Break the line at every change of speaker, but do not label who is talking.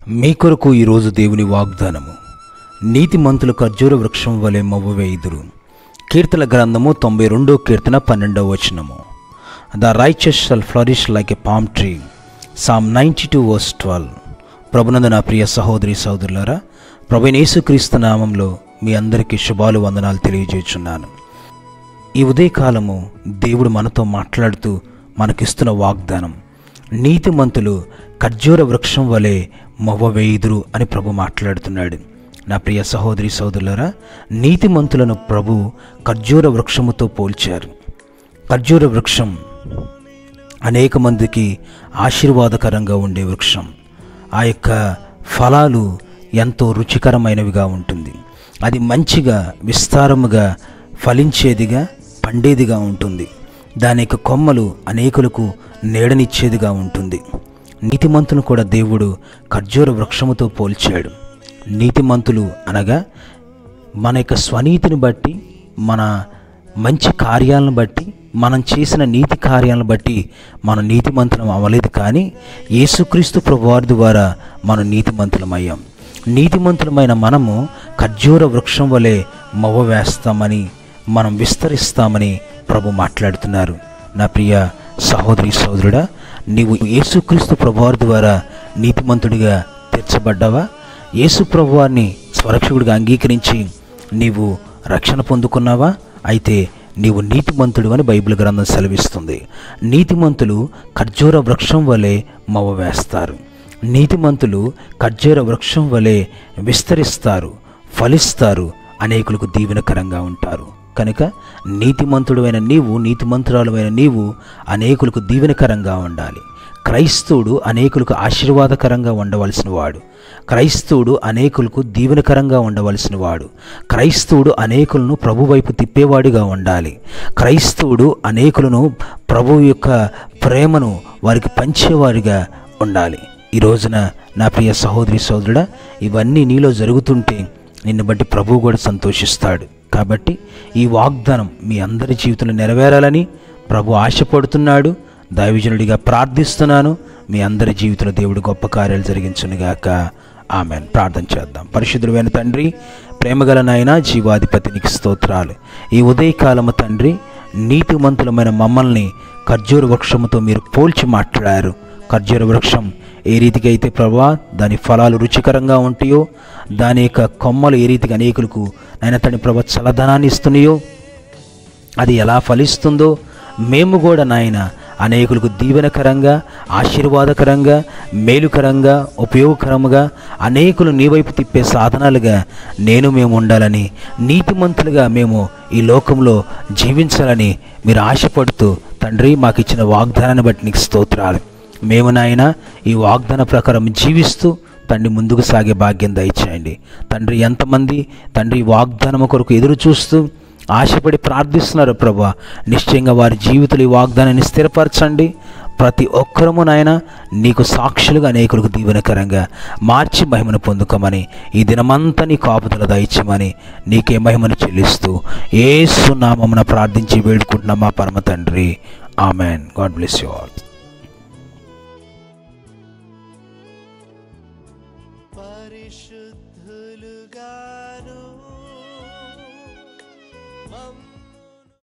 మీ కొరకు ఈరోజు దేవుని వాగ్దానము నీతిమంతులు ఖర్జూర వృక్షం వలె మవ్వవేయుదురు కీర్తన గ్రంథము తొంభై రెండో కీర్తన పన్నెండవ వచనము the righteous shall flourish like a palm tree psalm ninety two verse twelve ప్రభునందు నా ప్రియ సహోదరి సహోదరులారా ప్రభు యేసుక్రీస్తు నామంలో మీ అందరికీ శుభాలు వందనాలు తెలియజేస్తున్నాను ఈ ఉదయకాలము దేవుడు మనతో మాట్లాడుతూ మనకిస్తున్న వాగ్దానం నీతిమంతులు ఖర్జూర వృక్షం వలె మవ్వవేయుదురు అని ప్రభు మాట్లాడుతున్నాడు నా ప్రియ సహోదరి సహోదరులారా నీతిమంతులను ప్రభు ఖర్జూర వృక్షముతో పోల్చారు ఖర్జూర వృక్షం అనేక మందికి ఆశీర్వాదకరంగా ఉండే వృక్షం ఆ యొక్క ఫలాలు ఎంతో రుచికరమైనవిగా ఉంటుంది అది మంచిగా విస్తారముగా ఫలించేదిగా పండేదిగా ఉంటుంది దాని యొక్క కొమ్మలు అనేకులకు నీడనిచ్చేదిగా ఉంటుంది నీతిమంతును కూడా దేవుడు ఖర్జూర వృక్షముతో పోల్చాడు నీతిమంతులు అనగా మన యొక్క స్వనీతిని బట్టి మన మంచి కార్యాలను బట్టి మనం చేసిన నీతి కార్యాలను బట్టి మనం నీతిమంతులం అవ్వలేదు కానీ యేసుక్రీస్తు ప్రభువారి ద్వారా మనం నీతిమంతులమయ్యాం నీతిమంతులమైన మనము ఖర్జూర వృక్షం వలె మవ్వ వేస్తామని మనం విస్తరిస్తామని ప్రభు మాట్లాడుతున్నారు నా ప్రియ సహోదరి సహోదరుడా నీవు యేసుక్రీస్తు ప్రభువారి ద్వారా నీతిమంతుడిగా తీర్చబడ్డావా యేసు ప్రభువారిని స్వరక్షకుడిగా అంగీకరించి నీవు రక్షణ పొందుకున్నావా అయితే నీవు నీతిమంతుడు అని బైబిల్ గ్రంథం సెలవిస్తుంది నీతిమంతులు ఖర్జూర వృక్షం వలె మవ్వ వేస్తారు నీతిమంతులు ఖర్జూర వృక్షం వలె విస్తరిస్తారు ఫలిస్తారు అనేకులకు దీవెనకరంగా ఉంటారు కనుక నీతిమంతుడైన నీవు నీతిమంతురాలువైన నీవు అనేకులకు దీవెనకరంగా ఉండాలి క్రైస్తవుడు అనేకులకు ఆశీర్వాదకరంగా ఉండవలసిన వాడు క్రైస్తవుడు అనేకులకు దీవెనకరంగా ఉండవలసిన వాడు క్రైస్తవుడు అనేకులను ప్రభు వైపు తిప్పేవాడిగా ఉండాలి క్రైస్తవుడు అనేకులను ప్రభు యొక్క ప్రేమను వారికి పంచేవాడిగా ఉండాలి ఈ రోజున నా ప్రియ సహోదరి సహోదరుడా ఇవన్నీ నీలో జరుగుతుంటే నిన్ను బట్టి ప్రభువు కూడా సంతోషిస్తాడు కాబట్టి ఈ వాగ్దానం మీ అందరి జీవితంలో నెరవేరాలని ప్రభు ఆశపడుతున్నాడు దైవజనుడిగా ప్రార్థిస్తున్నాను మీ అందరి జీవితంలో దేవుడు గొప్ప కార్యాలు జరిగించునుగాక ఆమెన్ ప్రార్థన చేద్దాం పరిశుద్ధుడైన తండ్రి ప్రేమగల నాయన జీవాధిపతి నీకు స్తోత్రాలు ఈ ఉదయకాలము తండ్రి నీతిమంతులమైన మమ్మల్ని ఖర్జూర వృక్షముతో మీరు పోల్చి మాట్లాడారు ఖర్జూర వృక్షం ఏ రీతిగా అయితే ప్రభా దాని ఫలాలు రుచికరంగా ఉంటాయో దాని యొక్క కొమ్మలు ఏ రీతిగా అనేకులకు నాయన తండ్రి ప్రభా చల్లదనాన్ని ఇస్తున్నాయో అది ఎలా ఫలిస్తుందో మేము కూడా నాయన అనేకులకు దీవెనకరంగా ఆశీర్వాదకరంగా మేలుకరంగా ఉపయోగకరముగా అనేకులు నీ వైపు తిప్పే సాధనాలుగా నేను మేము ఉండాలని నీతిమంతులుగా మేము ఈ లోకంలో జీవించాలని మీరు ఆశపడుతూ తండ్రి మాకు ఇచ్చిన వాగ్దానాన్ని బట్టి నీకు స్తోత్రాలు మేము నాయన ఈ వాగ్దాన ప్రకారం జీవిస్తూ తండ్రి ముందుకు సాగే భాగ్యం దయచేయండి తండ్రి ఎంతమంది తండ్రి వాగ్దానము కొరకు ఎదురు చూస్తూ ఆశపడి ప్రార్థిస్తున్నారు ప్రభా నిశ్చయంగా వారి జీవితంలో ఈ వాగ్దానాన్ని స్థిరపరచండి ప్రతి ఒక్కరము నాయన నీకు సాక్షులుగా అనేకులకు దీవెనకరంగా మార్చి మహిమను పొందుకోమని ఈ దినమంతా నీ కాపుదల దయచమని నీకే మహిమను చెల్లిస్తూ ఏ సునామమున ప్రార్థించి వేడుకుంటున్నాం మా పరమ తండ్రి amen god bless you all